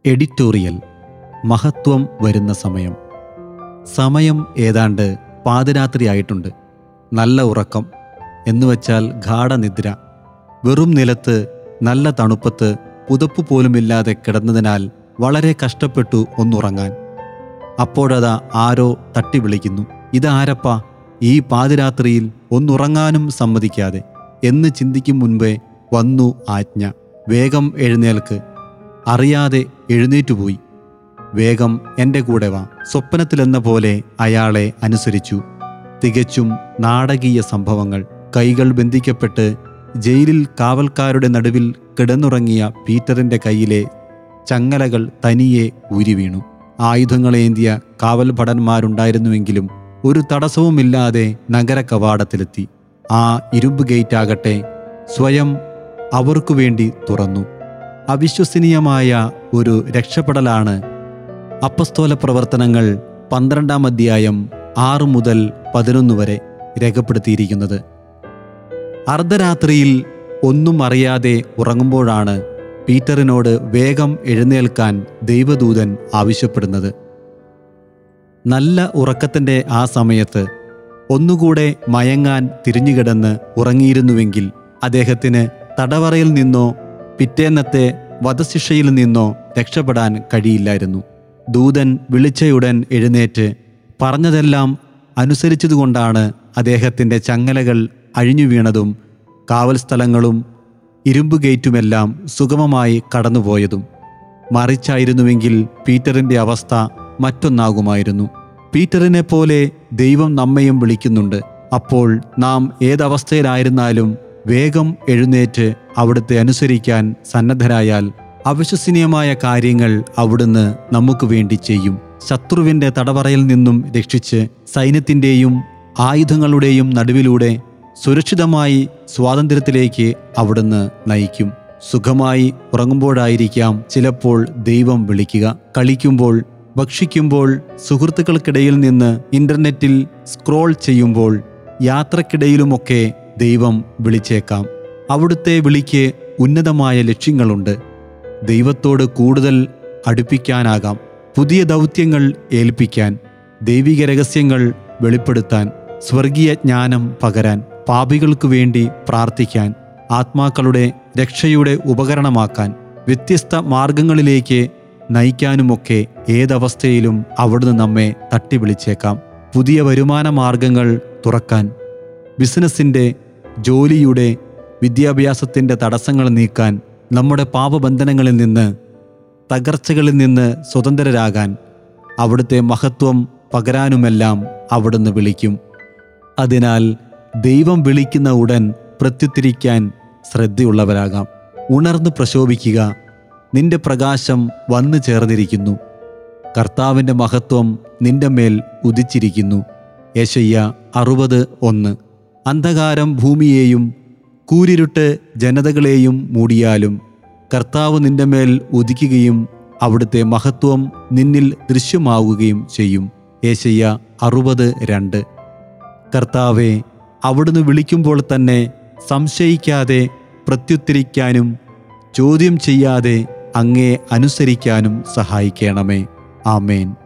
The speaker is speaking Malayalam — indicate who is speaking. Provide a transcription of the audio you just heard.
Speaker 1: എഡിറ്റോറിയൽ മഹത്വം വരുന്ന സമയം സമയം ഏതാണ്ട് പാതിരാത്രിയായിട്ടുണ്ട് നല്ല ഉറക്കം എന്നുവച്ചാൽ ഗാഠനിദ്ര വെറും നിലത്ത് നല്ല തണുപ്പത്ത് പുതപ്പ് പോലുമില്ലാതെ കിടന്നതിനാൽ വളരെ കഷ്ടപ്പെട്ടു ഒന്നുറങ്ങാൻ അപ്പോഴതാ ആരോ തട്ടി വിളിക്കുന്നു ഇതാരപ്പ ഈ പാതിരാത്രിയിൽ ഒന്നുറങ്ങാനും സമ്മതിക്കാതെ എന്ന് ചിന്തിക്കും മുൻപേ വന്നു ആജ്ഞ വേഗം എഴുന്നേൽക്ക് അറിയാതെ എഴുന്നേറ്റുപോയി വേഗം എൻ്റെ കൂടെ വാ സ്വപ്നത്തിലെന്ന പോലെ അയാളെ അനുസരിച്ചു തികച്ചും നാടകീയ സംഭവങ്ങൾ കൈകൾ ബന്ധിക്കപ്പെട്ട് ജയിലിൽ കാവൽക്കാരുടെ നടുവിൽ കിടന്നുറങ്ങിയ പീറ്ററിൻ്റെ കയ്യിലെ ചങ്ങലകൾ തനിയെ ഊരിവീണു ആയുധങ്ങളേന്തിയ കാവൽ ഭടന്മാരുണ്ടായിരുന്നുവെങ്കിലും ഒരു തടസ്സവുമില്ലാതെ നഗര കവാടത്തിലെത്തി ആ ഇരുമ്പ് ഗേറ്റാകട്ടെ സ്വയം അവർക്കു വേണ്ടി തുറന്നു അവിശ്വസനീയമായ ഒരു രക്ഷപ്പെടലാണ് അപ്പസ്തോല പ്രവർത്തനങ്ങൾ പന്ത്രണ്ടാം അധ്യായം ആറ് മുതൽ പതിനൊന്ന് വരെ രേഖപ്പെടുത്തിയിരിക്കുന്നത് അർദ്ധരാത്രിയിൽ ഒന്നും അറിയാതെ ഉറങ്ങുമ്പോഴാണ് പീറ്ററിനോട് വേഗം എഴുന്നേൽക്കാൻ ദൈവദൂതൻ ആവശ്യപ്പെടുന്നത് നല്ല ഉറക്കത്തിൻ്റെ ആ സമയത്ത് ഒന്നുകൂടെ മയങ്ങാൻ തിരിഞ്ഞുകിടന്ന് ഉറങ്ങിയിരുന്നുവെങ്കിൽ അദ്ദേഹത്തിന് തടവറയിൽ നിന്നോ പിറ്റേന്നത്തെ വധശിക്ഷയിൽ നിന്നോ രക്ഷപ്പെടാൻ കഴിയില്ലായിരുന്നു ദൂതൻ വിളിച്ചയുടൻ എഴുന്നേറ്റ് പറഞ്ഞതെല്ലാം അനുസരിച്ചതുകൊണ്ടാണ് അദ്ദേഹത്തിൻ്റെ ചങ്ങലകൾ അഴിഞ്ഞു വീണതും കാവൽ സ്ഥലങ്ങളും ഇരുമ്പ് ഗേറ്റുമെല്ലാം സുഗമമായി കടന്നുപോയതും മറിച്ചായിരുന്നുവെങ്കിൽ പീറ്ററിൻ്റെ അവസ്ഥ മറ്റൊന്നാകുമായിരുന്നു പീറ്ററിനെ പോലെ ദൈവം നമ്മയും വിളിക്കുന്നുണ്ട് അപ്പോൾ നാം ഏതവസ്ഥയിലായിരുന്നാലും വേഗം എഴുന്നേറ്റ് അവിടുത്തെ അനുസരിക്കാൻ സന്നദ്ധരായാൽ അവിശ്വസനീയമായ കാര്യങ്ങൾ അവിടുന്ന് നമുക്ക് വേണ്ടി ചെയ്യും ശത്രുവിൻ്റെ തടവറയിൽ നിന്നും രക്ഷിച്ച് സൈന്യത്തിൻ്റെയും ആയുധങ്ങളുടെയും നടുവിലൂടെ സുരക്ഷിതമായി സ്വാതന്ത്ര്യത്തിലേക്ക് അവിടുന്ന് നയിക്കും സുഖമായി ഉറങ്ങുമ്പോഴായിരിക്കാം ചിലപ്പോൾ ദൈവം വിളിക്കുക കളിക്കുമ്പോൾ ഭക്ഷിക്കുമ്പോൾ സുഹൃത്തുക്കൾക്കിടയിൽ നിന്ന് ഇന്റർനെറ്റിൽ സ്ക്രോൾ ചെയ്യുമ്പോൾ യാത്രക്കിടയിലുമൊക്കെ ദൈവം വിളിച്ചേക്കാം അവിടുത്തെ വിളിക്ക് ഉന്നതമായ ലക്ഷ്യങ്ങളുണ്ട് ദൈവത്തോട് കൂടുതൽ അടുപ്പിക്കാനാകാം പുതിയ ദൗത്യങ്ങൾ ഏൽപ്പിക്കാൻ ദൈവിക രഹസ്യങ്ങൾ വെളിപ്പെടുത്താൻ സ്വർഗീയ ജ്ഞാനം പകരാൻ പാപികൾക്കു വേണ്ടി പ്രാർത്ഥിക്കാൻ ആത്മാക്കളുടെ രക്ഷയുടെ ഉപകരണമാക്കാൻ വ്യത്യസ്ത മാർഗങ്ങളിലേക്ക് നയിക്കാനുമൊക്കെ ഏതവസ്ഥയിലും അവിടുന്ന് നമ്മെ തട്ടി വിളിച്ചേക്കാം പുതിയ വരുമാന മാർഗങ്ങൾ തുറക്കാൻ ബിസിനസ്സിൻ്റെ ജോലിയുടെ വിദ്യാഭ്യാസത്തിൻ്റെ തടസ്സങ്ങൾ നീക്കാൻ നമ്മുടെ പാപബന്ധനങ്ങളിൽ നിന്ന് തകർച്ചകളിൽ നിന്ന് സ്വതന്ത്രരാകാൻ അവിടുത്തെ മഹത്വം പകരാനുമെല്ലാം അവിടുന്ന് വിളിക്കും അതിനാൽ ദൈവം വിളിക്കുന്ന ഉടൻ പ്രത്യുത്തിരിക്കാൻ ശ്രദ്ധയുള്ളവരാകാം ഉണർന്ന് പ്രശോഭിക്കുക നിന്റെ പ്രകാശം വന്നു ചേർന്നിരിക്കുന്നു കർത്താവിൻ്റെ മഹത്വം നിന്റെ മേൽ ഉദിച്ചിരിക്കുന്നു യേശയ്യ അറുപത് ഒന്ന് അന്ധകാരം ഭൂമിയെയും കൂരിരുട്ട് ജനതകളെയും മൂടിയാലും കർത്താവ് നിന്റെ മേൽ ഉദിക്കുകയും അവിടുത്തെ മഹത്വം നിന്നിൽ ദൃശ്യമാവുകയും ചെയ്യും യേശയ്യ അറുപത് രണ്ട് കർത്താവെ അവിടുന്ന് വിളിക്കുമ്പോൾ തന്നെ സംശയിക്കാതെ പ്രത്യുത്തരിക്കാനും ചോദ്യം ചെയ്യാതെ അങ്ങേ അനുസരിക്കാനും സഹായിക്കണമേ ആമേൻ